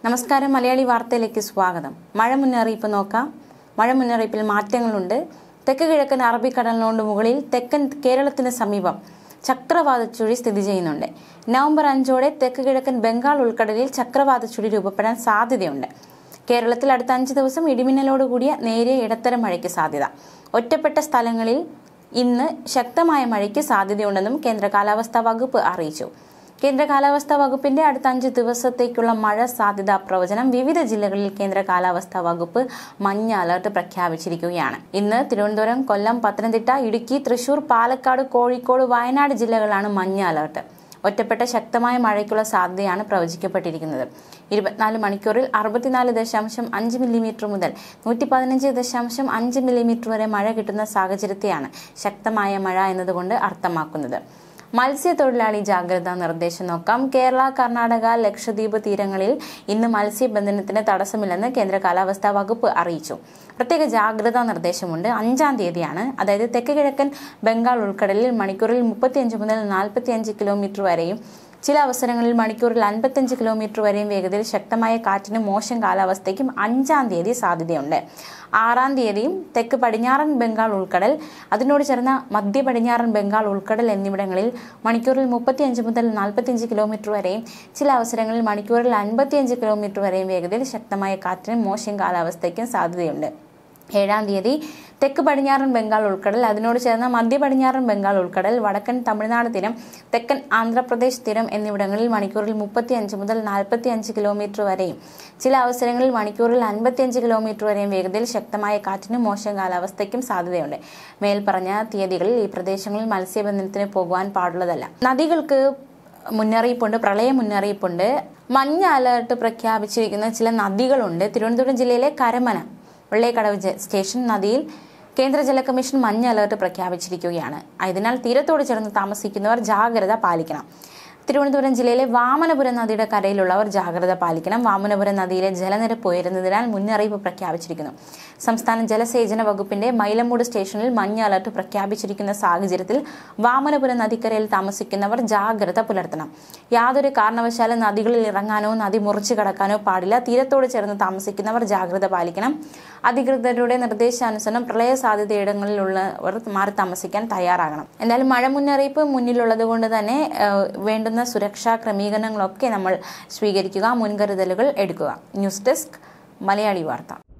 നമസ്കാരം മലയാളി വാർത്തയിലേക്ക് സ്വാഗതം മഴ മുന്നറിയിപ്പ് നോക്കാം മഴ മുന്നറിയിപ്പിൽ മാറ്റങ്ങളുണ്ട് തെക്ക് കിഴക്കൻ അറബിക്കടലിനോട് മുകളിൽ തെക്കൻ കേരളത്തിന് സമീപം ചക്രവാത ചുഴി സ്ഥിതി ചെയ്യുന്നുണ്ട് നവംബർ അഞ്ചോടെ തെക്ക് കിഴക്കൻ ബംഗാൾ ഉൾക്കടലിൽ ചക്രവാത ചുഴി രൂപപ്പെടാൻ സാധ്യതയുണ്ട് കേരളത്തിൽ അടുത്ത അഞ്ച് ദിവസം ഇടിമിന്നലോട് കൂടിയ നേരിയ ഇടത്തരം മഴയ്ക്ക് സാധ്യത ഒറ്റപ്പെട്ട സ്ഥലങ്ങളിൽ ഇന്ന് ശക്തമായ മഴയ്ക്ക് സാധ്യതയുണ്ടെന്നും കേന്ദ്ര കാലാവസ്ഥാ വകുപ്പ് അറിയിച്ചു കേന്ദ്ര കാലാവസ്ഥാ വകുപ്പിന്റെ അടുത്ത അഞ്ച് ദിവസത്തേക്കുള്ള മഴ സാധ്യതാ പ്രവചനം വിവിധ ജില്ലകളിൽ കേന്ദ്ര കാലാവസ്ഥാ വകുപ്പ് മഞ്ഞ അലർട്ട് പ്രഖ്യാപിച്ചിരിക്കുകയാണ് ഇന്ന് തിരുവനന്തപുരം കൊല്ലം പത്തനംതിട്ട ഇടുക്കി തൃശൂർ പാലക്കാട് കോഴിക്കോട് വയനാട് ജില്ലകളാണ് മഞ്ഞ അലർട്ട് ഒറ്റപ്പെട്ട ശക്തമായ മഴയ്ക്കുള്ള സാധ്യതയാണ് പ്രവചിക്കപ്പെട്ടിരിക്കുന്നത് ഇരുപത്തിനാല് മണിക്കൂറിൽ അറുപത്തിനാല് ദശാംശം അഞ്ച് മില്ലിമീറ്റർ മുതൽ നൂറ്റി പതിനഞ്ച് ദശാംശം അഞ്ച് മില്ലിമീറ്റർ വരെ മഴ കിട്ടുന്ന സാഹചര്യത്തെയാണ് ശക്തമായ മഴ എന്നതുകൊണ്ട് അർത്ഥമാക്കുന്നത് മത്സ്യത്തൊഴിലാളി ജാഗ്രതാ നിർദ്ദേശം നോക്കാം കേരള കർണാടക ലക്ഷദ്വീപ് തീരങ്ങളിൽ ഇന്ന് മത്സ്യബന്ധനത്തിന് തടസ്സമില്ലെന്ന് കേന്ദ്ര കാലാവസ്ഥാ വകുപ്പ് അറിയിച്ചു പ്രത്യേക ജാഗ്രതാ നിർദ്ദേശമുണ്ട് അഞ്ചാം തീയതിയാണ് അതായത് തെക്ക് കിഴക്കൻ ബംഗാൾ ഉൾക്കടലിൽ മണിക്കൂറിൽ മുപ്പത്തിയഞ്ച് മുതൽ നാൽപ്പത്തിയഞ്ച് കിലോമീറ്റർ വരെയും ചില അവസരങ്ങളിൽ മണിക്കൂറിൽ അൻപത്തഞ്ച് കിലോമീറ്റർ വരെയും വേഗതയിൽ ശക്തമായ കാറ്റിനും മോശം കാലാവസ്ഥയ്ക്കും അഞ്ചാം തീയതി സാധ്യതയുണ്ട് ആറാം തീയതിയും തെക്ക് പടിഞ്ഞാറൻ ബംഗാൾ ഉൾക്കടൽ അതിനോട് ചേർന്ന മധ്യ പടിഞ്ഞാറൻ ബംഗാൾ ഉൾക്കടൽ എന്നിവിടങ്ങളിൽ മണിക്കൂറിൽ മുപ്പത്തിയഞ്ച് മുതൽ നാൽപ്പത്തിയഞ്ച് കിലോമീറ്റർ വരെയും ചില അവസരങ്ങളിൽ മണിക്കൂറിൽ അൻപത്തിയഞ്ച് കിലോമീറ്റർ വരെയും വേഗതയിൽ ശക്തമായ കാറ്റിനും മോശം കാലാവസ്ഥയ്ക്കും സാധ്യതയുണ്ട് ഏഴാം തീയതി തെക്ക് പടിഞ്ഞാറൻ ബംഗാൾ ഉൾക്കടൽ അതിനോട് ചേർന്ന മധ്യ പടിഞ്ഞാറൻ ബംഗാൾ ഉൾക്കടൽ വടക്കൻ തമിഴ്നാട് തീരം തെക്കൻ ആന്ധ്രാപ്രദേശ് തീരം എന്നിവിടങ്ങളിൽ മണിക്കൂറിൽ മുപ്പത്തിയഞ്ച് മുതൽ നാൽപ്പത്തിയഞ്ച് കിലോമീറ്റർ വരെയും ചില അവസരങ്ങളിൽ മണിക്കൂറിൽ അൻപത്തിയഞ്ച് കിലോമീറ്റർ വരെയും വേഗതയിൽ ശക്തമായ കാറ്റിനും മോശം കാലാവസ്ഥയ്ക്കും സാധ്യതയുണ്ട് മേൽപ്പറഞ്ഞ തീയതികളിൽ ഈ പ്രദേശങ്ങളിൽ മത്സ്യബന്ധനത്തിന് പോകുവാൻ പാടുള്ളതല്ല നദികൾക്ക് മുന്നറിയിപ്പുണ്ട് പ്രളയ മുന്നറിയിപ്പുണ്ട് മഞ്ഞ അലർട്ട് പ്രഖ്യാപിച്ചിരിക്കുന്ന ചില നദികളുണ്ട് തിരുവനന്തപുരം ജില്ലയിലെ കരമന വെള്ളേക്കടവ് ജ- സ്റ്റേഷൻ നദിയിൽ കേന്ദ്ര ജല കമ്മീഷൻ മഞ്ഞ അലർട്ട് പ്രഖ്യാപിച്ചിരിക്കുകയാണ് അതിനാൽ തീരത്തോട് ചേർന്ന് താമസിക്കുന്നവർ ജാഗ്രത പാലിക്കണം തിരുവനന്തപുരം ജില്ലയിലെ വാമനപുരം നദിയുടെ കരയിലുള്ളവർ ജാഗ്രത പാലിക്കണം വാമനപുരം നദിയിലെ ജലനിരപ്പ് ഉയരുന്നതിനാൽ മുന്നറിയിപ്പ് പ്രഖ്യാപിച്ചിരിക്കുന്നു സംസ്ഥാന ജലസേചന വകുപ്പിന്റെ മൈലമൂട് സ്റ്റേഷനിൽ മഞ്ഞ അലർട്ട് പ്രഖ്യാപിച്ചിരിക്കുന്ന സാഹചര്യത്തിൽ വാമനപുരം നദിക്കരയിൽ താമസിക്കുന്നവർ ജാഗ്രത പുലർത്തണം യാതൊരു കാരണവശാലും നദികളിൽ ഇറങ്ങാനോ നദി മുറിച്ചു കടക്കാനോ പാടില്ല തീരത്തോട് ചേർന്ന് താമസിക്കുന്നവർ ജാഗ്രത പാലിക്കണം അധികൃതരുടെ നിർദ്ദേശാനുസരണം പ്രളയ സാധ്യതയിടങ്ങളിലുള്ളവർ മാറി താമസിക്കാൻ തയ്യാറാകണം എന്തായാലും മഴ മുന്നറിയിപ്പ് മുന്നിലുള്ളത് കൊണ്ട് തന്നെ ഏഹ്, വേണ്ടുന്ന സുരക്ഷാ ക്രമീകരണങ്ങളൊക്കെ നമ്മൾ സ്വീകരിക്കുക മുൻകരുതലുകൾ എടുക്കുക ന്യൂസ് ഡെസ്ക് മലയാളി വാർത്ത